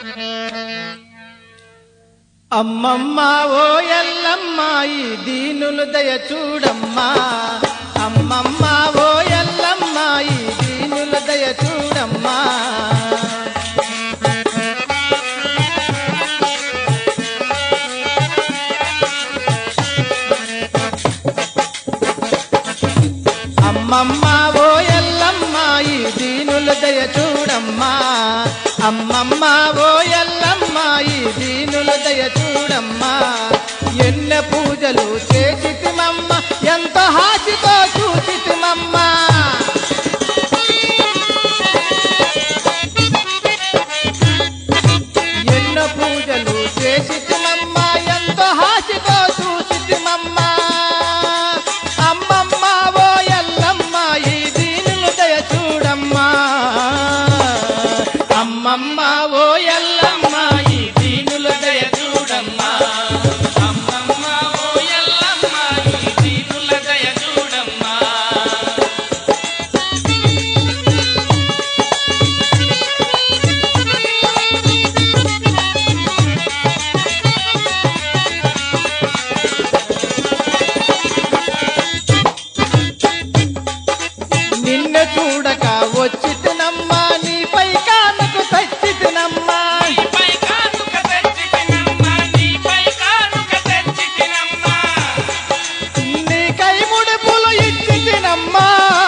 అమ్మమ్మ ఓ ఎల్లమ్మ ఈ దీనులు దయ చూడమ్మా అమ్మమ్మ ఓ ఎల్లమ్మ ఈ దీనులు దయ చూడమ్మా అమ్మమ్మ ఓ ఎల్లమ్మ ఈ దీనులు దయ చూడమ్మా అమ్మమ్మ ఓ ఎల్లమ్మ ఈ దీనులు దయ చూడమ్మా ఎన్న పూజలు చేసితిమమ్మ ఎంత హాసితో చూసితిమమ్మా ఎన్నో పూజలు చేసితిమమ్మ ఎంతో హాసితో చూసితిమమ్మ అమ్మమ్మ ఓ ఎల్లమ్మ ఈ దీనులు దయ చూడమ్మా అమ్మమ్మ ఓ ఎల్లమ్మ ఈ దీనులు దయ చూడమ్మా అమ్మమ్మ ఓ ఎల్లమ్మ ఈ దీనుల దయ చూడమ్మా నిన్ను చూడక వచ్చి తినమ్మా నీపై కానుకు తెచ్చి తినమ్మా నీపై కానుక తెచ్చి తినమ్మా నీపై కానుక తెచ్చి తినమ్మా నీకై ముడుపులు ఇచ్చి తినమ్మా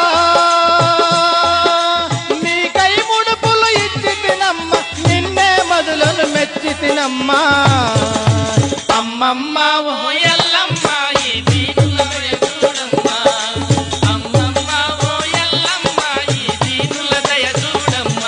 నీకై ముడుపులు ఇచ్చి తినమ్మా నిన్నే మధులను మెచ్చి తినమ్మా అమ్మమ్మ ఓ ఓ ఎల్లమ్మ ఈ దీనుల దయ చూడమ్మా అమ్మమ్మ ఓ ఎల్లమ్మ ఈ దీనుల దయ చూడమ్మా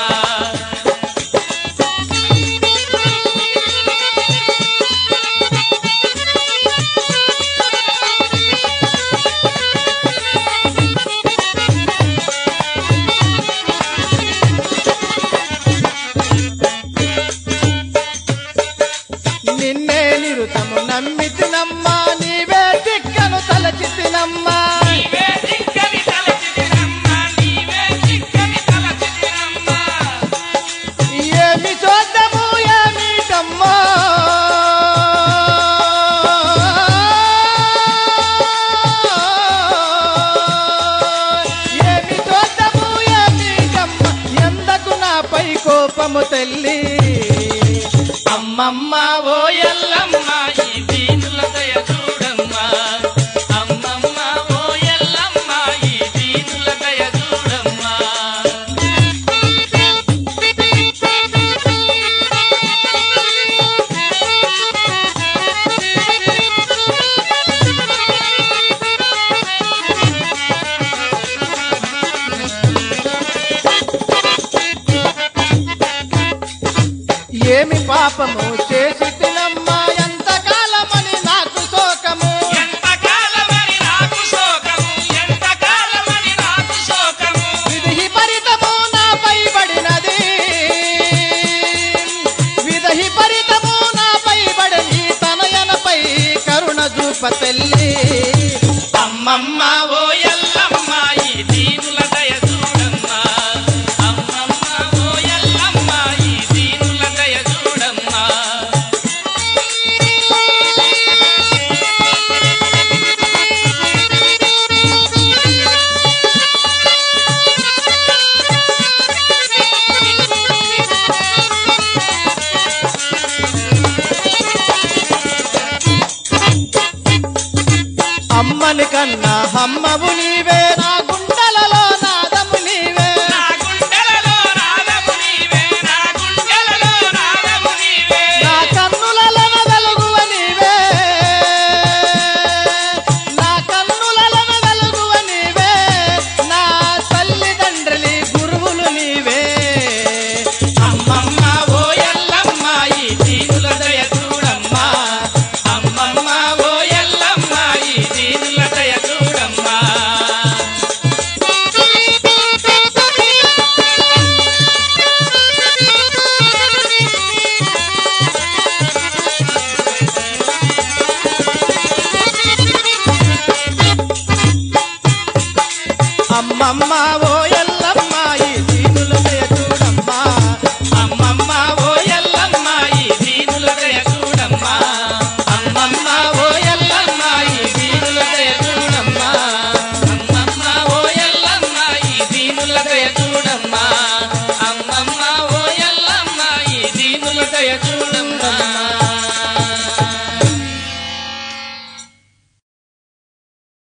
నిన్నే నిరుతము నమ్మి తినమ్మా నీవే చిక్కను తలచి తినమ్మా నీవే చిక్కని తలచి తినమ్మా నీవే చిక్కని తలచి తినమ్మా ఏమి చూద్దాము ఏమిటమ్మా ఏమి చూద్దాము ఏమిటమ్మా ఎందకు నాపై కోపము తల్లి అమ్మమ్మ ఓ ఎల్లమ్మ ఈ దీనుల దయ చూడమ్మా అమ్మమ్మ ఓ ఎల్లమ్మ ఈ దీనుల దయ చూడమ్మా ఏమి పాపము చేసి తినమ్మా ఎంత కాలమని నాకు శోకము ఎంతకాలమని నాకు శోకము ఎంతకాలమని నాకు శోకము విధి పరితము నాపై పడినది విధి పరితము నాపై పడి తనయనపై కరుణ చూప తల్లి అమ్మమ్మ ఓ ఎల్లమ్మ ఈ దీనుల దయ చూడమ్మా అమ్మమ్మ ఓ ఎల్లమ్మ ఈ దీనుల దయ చూడమ్మా అమ్మని కన్నా అమ్మవు నీవే నా గుండెలలో నాదము నీవే నా గుండెలలో నాదము నీవే నా గుండెలలో నాదము నీవే నా కన్నులలో వెలుగువ నీవే నా కన్నులలో వెలుగువ నీవే నా తల్లిదండ్రులి గురువులు నీవే అమ్మమ్మ ఓ ఎల్లమ్మ ఈ దీనుల దయ చూడమ్మా అమ్మమ్మ ఓ ఎల్లమ్మ ఈ దీనుల దయ చూడమ్మా అమ్మమ్మ ఓ ఎల్లమ్మ ఈ దీనుల దయ చూడమ్మా అమ్మమ్మ ఓ ఎల్లమ్మ దయ చూడమ్మా